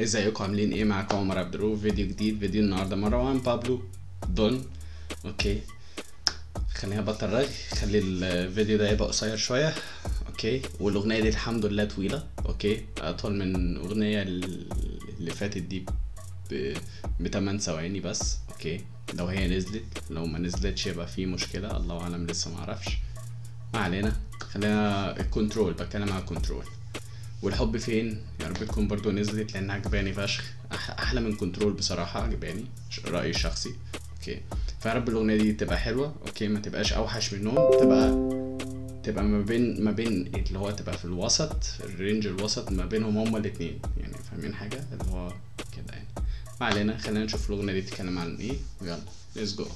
ازيكم عاملين ايه معاكم عمر عبد الرؤوف فيديو جديد فيديو النهارده مروان بابلو دون اوكي خليني ابطل رغي خلي الفيديو ده يبقى قصير شويه اوكي والاغنيه دي الحمد لله طويله اوكي اطول من الاغنيه اللي فاتت دي ب 8 ثواني بس اوكي لو هي نزلت لو ما نزلتش يبقى في مشكله الله اعلم لسه ما اعرفش ما علينا خلينا الكنترول بتكلم على الكنترول والحب فين يا رب تكون برضو نزلت لانها عجباني فشخ أح احلى من كنترول بصراحه عجباني رايي الشخصي اوكي فيا رب الاغنيه دي تبقى حلوه اوكي ما تبقاش اوحش منهم تبقى تبقى ما بين ما بين اللي هو تبقى في الوسط الرينج الوسط ما بينهم هما الاتنين يعني فاهمين حاجه اللي هو كده يعني ما علينا خلينا نشوف الاغنيه دي بتتكلم عن ايه ويلا ليتس جو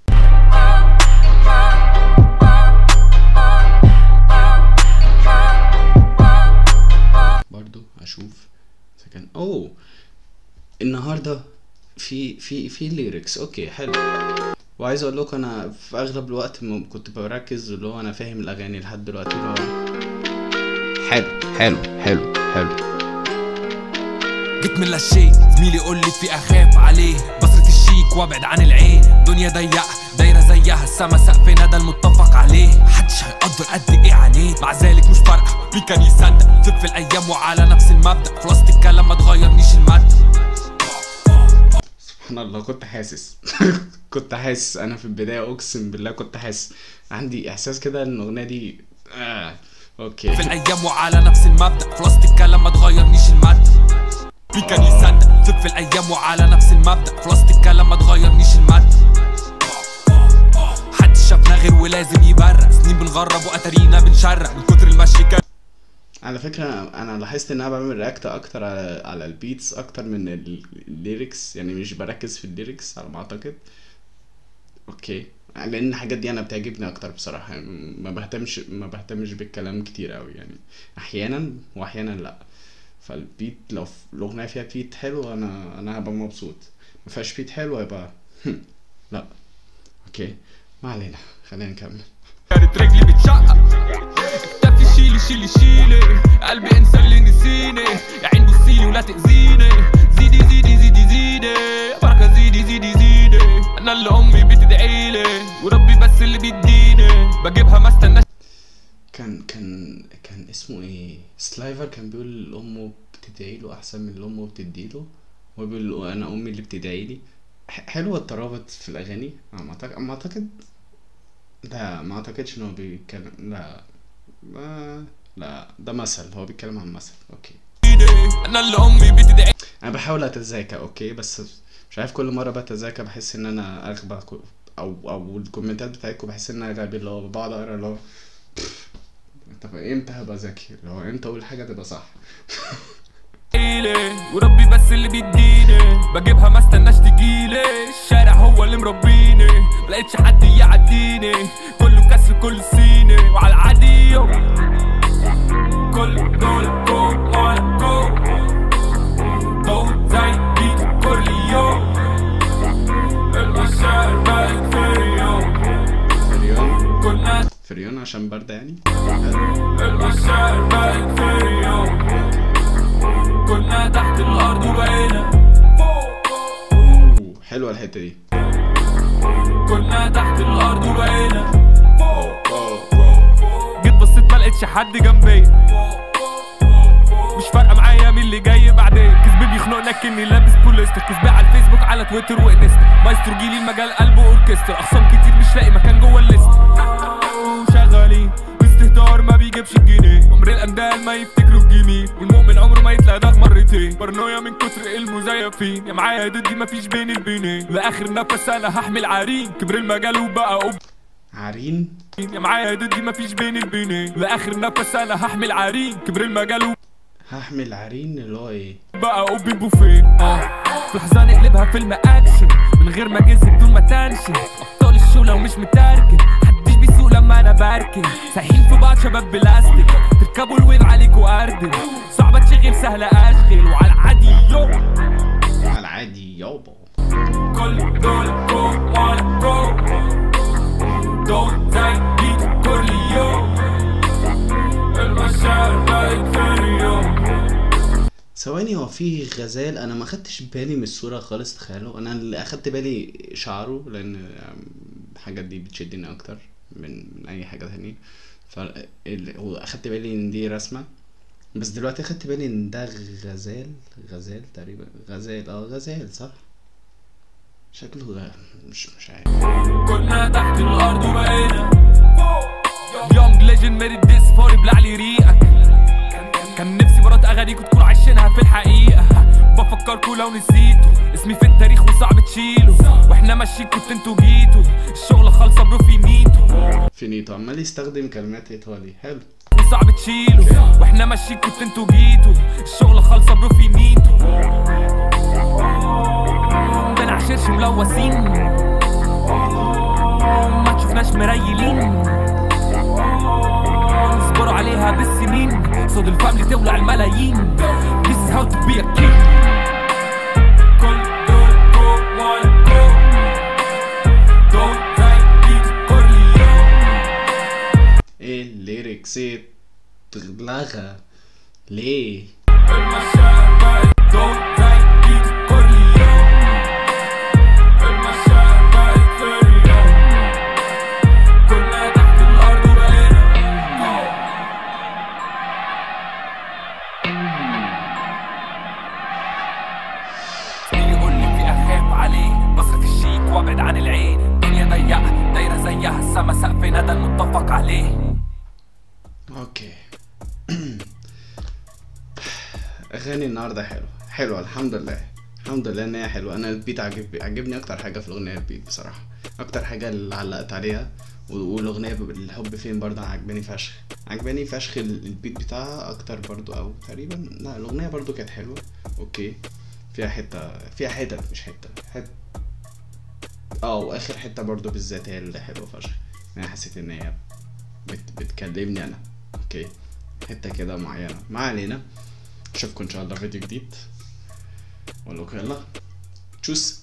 برضو اشوف اذا كان اوه النهارده في في في ليركس اوكي حلو وعايز اقول لكم انا في اغلب الوقت ما كنت بركز اللي هو انا فاهم الاغاني لحد دلوقتي اللي هو حلو حلو حلو حلو جيت من لا شيء زميلي يقول لي في اخاف عليه بصرة الشيك وابعد عن العين دنيا ضيقة دايرة زيها السما سقفنا ده المتفق عليه محدش هيقدر قد ايه عانيت مع ذلك مش فارقة مين كان يصدق سيب في الايام وعلى نفس المبدأ خلاصة الكلام ما تغيرنيش المادة سبحان الله كنت حاسس كنت حاسس انا في البدايه اقسم بالله كنت حاسس عندي احساس كده ان الاغنيه دي آه. اوكي في الايام وعلى نفس المبدأ خلاصة الكلام ما تغيرنيش المادة مين كان يصدق سيب في الايام وعلى نفس المبدأ خلاصة الكلام ما تغيرنيش المادة محدش شافنا غير ولازم يبرق سنين بنغرب واتارينا بنشرق من كتر المشي كان على فكرة انا لاحظت ان انا بعمل رياكت اكتر على على البيتس اكتر من ال- الليركس يعني مش بركز في الليركس على ما اعتقد اوكي لان الحاجات دي انا بتعجبني اكتر بصراحة يعني ما بهتمش ما بهتمش بالكلام كتير قوي يعني احيانا واحيانا لا فالبيت لو ف- الاغنية فيها بيت حلو انا انا هبقى مبسوط ما فيهاش بيت حلو يبقى لا اوكي ما علينا خلينا نكمل كانت رجلي بتشقق اكتفي شيلي شيلي شيلي قلبي انسى اللي نسيني يا عين بصيلي ولا تأذيني زيدي زيدي زيدي زيدي بركة زيدي زيدي زيدي انا اللي امي بتدعيلي وربي بس اللي بيديني بجيبها ما استناش كان كان كان اسمه ايه سلايفر كان بيقول امه بتدعي له احسن من اللي امه بتدي له هو بيقول انا امي اللي بتدعي لي ح- حلوه الترابط في الاغاني أنا ما أعتقد ما اعتقد لا ما اعتقدش ان هو بيتكلم لا ما لا ده مثل هو بيتكلم عن مثل اوكي انا اللي امي بتدعيلي انا بحاول اتذاكى اوكي بس مش عارف كل مره بتذاكى بحس ان انا اغبى كو- او او الكومنتات بتاعتكم بحس ان انا غبي اللي هو بقعد اقرا اللي هو طب امتى هبقى ذكي اللي هو امتى اقول حاجه تبقى صح وربي بس اللي بيديني بجيبها ما استناش تجيلي الشارع هو اللي مربيني ملقتش حد يعديني كله كسر كل سيني وعلى العادي يو. كل دول جو وانا جو جو زي بيت كل يوم المشاعر بقت في يوم فريون كنا فريون عشان برده يعني المشاعر بقت في يوم كنا تحت الارض وبقينا فوق اوه حلوه الحته دي كنا تحت الارض وبقينا جيت بصيت ما لقيتش حد جنبيا مش فارقه معايا مين اللي جاي بعدين كسبي بيخنقنا كني لابس بوليستر كسبي على الفيسبوك على تويتر وانستا مايسترو جيلي المجال قلبه اوركسترا اخصام كتير مش لاقي مكان جوه الليست شغالين باستهتار ما بيجيبش الجنيه عمر الاندال ما يفتكروا الجميل والمؤمن عمره ما يتلدغ مرتين بارانويا من كتر المزيفين يا معايا يا ضدي مفيش بين البينين لاخر نفس انا هحمل عرين كبر المجال وبقى أوب عرين يا معايا يا ضدي مفيش بين البينين لاخر نفس انا هحمل عرين كبر المجال هحمل عرين اللي هو ايه وبقى اوبن بوفيه اه لحظه نقلبها فيلم اكشن من غير ما جنس بدون ما تنشن ابطال الشو لو مش مترجم محدش بيسوق لما انا بركن سايحين في بعض شباب بلاستيك تركبوا الوين عليكوا اردن صعبه تشغل سهله اشغل وعلى العادي يو على العادي يابا كل دول جو وانا جو دول زي بيت كل يوم المشاعر بقت في يوم ثواني هو في غزال انا ما خدتش بالي من الصورة خالص تخيلوا انا اللي اخدت بالي شعره لان الحاجات دي بتشدني اكتر من من اي حاجة تانية ف اخدت بالي ان دي رسمة بس دلوقتي اخدت بالي ان ده غزال غزال تقريبا غزال اه غزال صح شكله غ... مش مش عارف كنا تحت الارض وبقينا يونج ليجند ميري ديس فور بلع لي ريقك كان نفسي مرات اغانيكوا تكونوا عايشينها في الحقيقه بفكركوا لو نسيتوا اسمي في التاريخ وصعب تشيله واحنا ماشيين كنت انتوا جيتوا الشغل خالصه برو في ميتو فينيتو عمال يستخدم كلمات ايطالي حلو وصعب تشيله واحنا ماشيين كنت انتوا جيتوا الشغل خالصه برو في ميتو بنعشرش ملوثين ما تشوفناش مريلين اصبروا عليها بالسنين صوت الفاملي تولع الملايين This is how to be a king كل دول go one go Don't try to كل يوم ايه الليركس اتلغى ليه المشاعر بقت don't try to كل يوم المشاعر بقت في اليوم كنا تحت الأرض وبقينا زميلي يقول لي في اخاف عليه بصرف الشيك وابعد عن العين الدنيا ضيقه دايره زيها السما سقفنا ده المتفق عليه اوكي اغاني النهارده حلوه حلوه الحمد لله الحمد لله ان هي حلوه انا البيت عجب عجبني اكتر حاجه في الاغنيه البيت بصراحه اكتر حاجه اللي علقت عليها و- والاغنيه ب- الحب فين برضه عجباني فشخ عجباني فشخ ال- البيت بتاعها اكتر برضه او تقريبا لا الاغنيه برضه كانت حلوه اوكي فيها حته فيها حتت مش حته حته اه واخر حته برضه بالذات هي اللي حلوه فشخ انا حسيت ان هي بت... بتكلمني انا اوكي حته كده معينه ما علينا اشوفكم ان شاء الله في فيديو جديد واقول لكم يلا تشوس